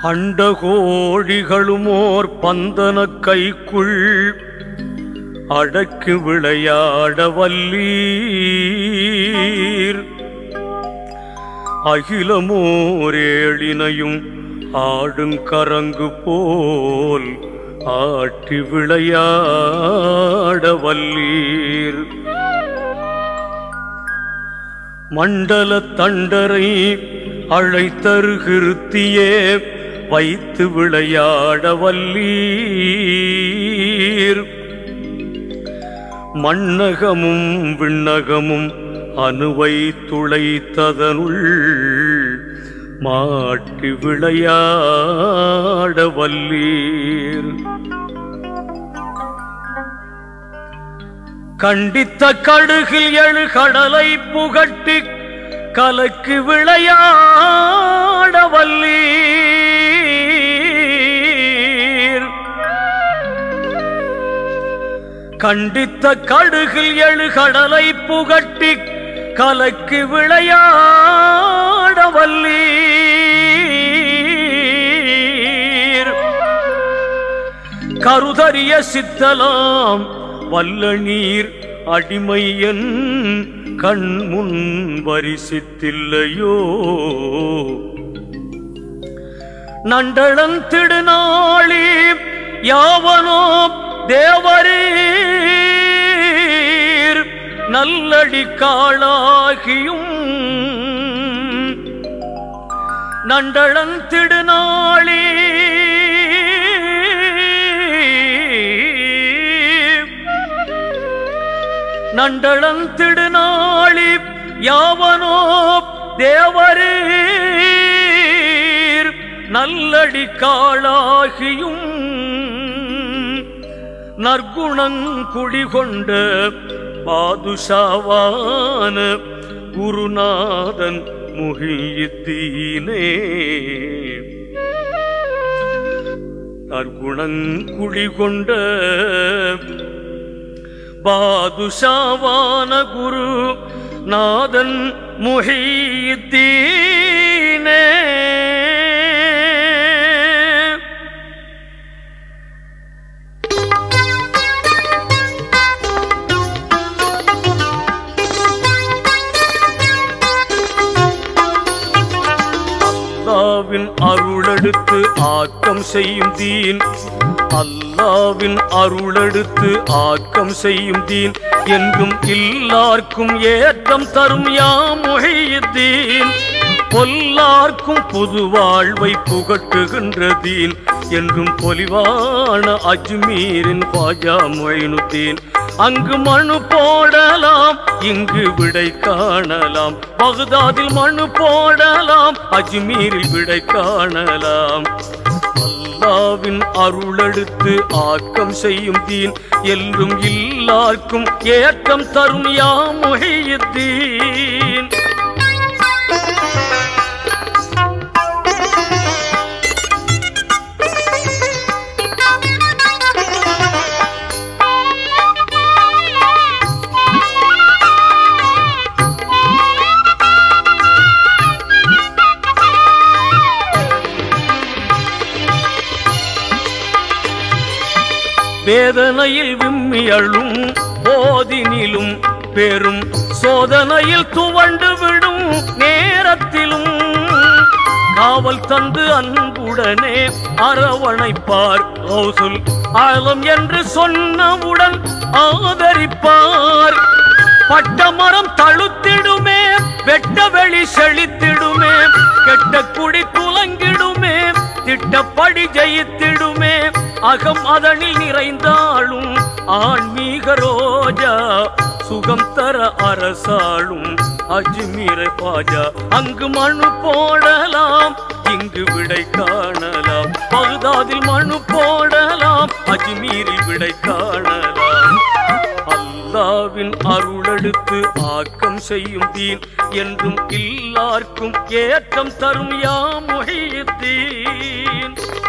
அண்டகோழிகளுமோர் பந்தன கைக்குள் அடக்கு விளையாட வல்லீர் அகிலமோரேழினையும் ஆடுங்கரங்கு போல் ஆட்டி விளையாட வல்லீர் மண்டல தண்டரை அழைத்தருகிருத்தியே வைத்து விளையாட வல்லீர் மண்ணகமும் விண்ணகமும் அணுவை துளைத்ததனுள் மாட்டி விளையாட வல்லீர் கண்டித்த கடுகில் எழு கடலை புகட்டி கலக்கு விளையாட வல்லீர் கண்டித்த கடுகில் எழு கடலை புகட்டி கலக்கு விளையாட வல்லீர் கருதறிய சித்தலாம் வல்ல நீர் அடிமையன் கண் முன் வரிசித்தில்லையோ நண்டளன் திடுநாளி யாவனோ தேவரீர் நல்லடி காளாகியும் நண்டளன் திடுநாளி நண்டளன் திடுநாளி யாவனோ தேவரீர் நல்லடி காளாகியும் நற்குணங்குடி கொண்ட பாதுஷாவான குருநாதன் முகியத்தீனே நற்குணங்குடி கொண்ட பாதுஷாவான குரு நாதன் முஹீத்தீனே அல்லாவின் அருளெடுத்து ஆக்கம் செய்யும் தீன் அல்லாவின் அருளெடுத்து ஆக்கம் செய்யும் தீன் என்றும் இல்லார்க்கும் ஏற்றம் தரும் யாமுகையத்தீன் பொல்லார்க்கும் புது வாழ்வை புகட்டுகின்ற தீன் என்றும் பொலிவான அஜ்மீரின் பாஜா மொயினுத்தீன் அங்கு மனு போடலாம் இங்கு விடை காணலாம் பகுதாதில் மனு போடலாம் அஜ்மீரில் விடை காணலாம் அல்லாவின் அருளெடுத்து ஆக்கம் செய்யும் தீன் என்றும் இல்லார்க்கும் ஏற்றம் தரும் யாமுகையத்தீன் வேதனையில் விம்மி அழும் போதினிலும் பெரும் சோதனையில் துவண்டு விடும் நேரத்திலும் காவல் தந்து அன்புடனே அரவணைப்பார் கௌசுல் ஆலம் என்று சொன்னவுடன் ஆதரிப்பார் பட்டமரம் தழுத்திடுமே வெட்ட வெளி செழித்திடுமே கெட்ட குடி துலங்கிடுமே திட்டப்படி ஜெயித்திடுமே அகம் அதனில் நிறைந்தாலும் ஆன்மீக ரோஜா சுகம் தர அரசாளும் அஜ்மீர பாஜா அங்கு மனு போடலாம் இங்கு விடை காணலாம் பகுதாதில் மனு போடலாம் அஜ்மீரில் விடை காணலாம் அல்லாவின் அருளெடுத்து ஆக்கம் செய்யும் தீன் என்றும் இல்லார்க்கும் ஏற்றம் தரும் யாமுகையத்தீன்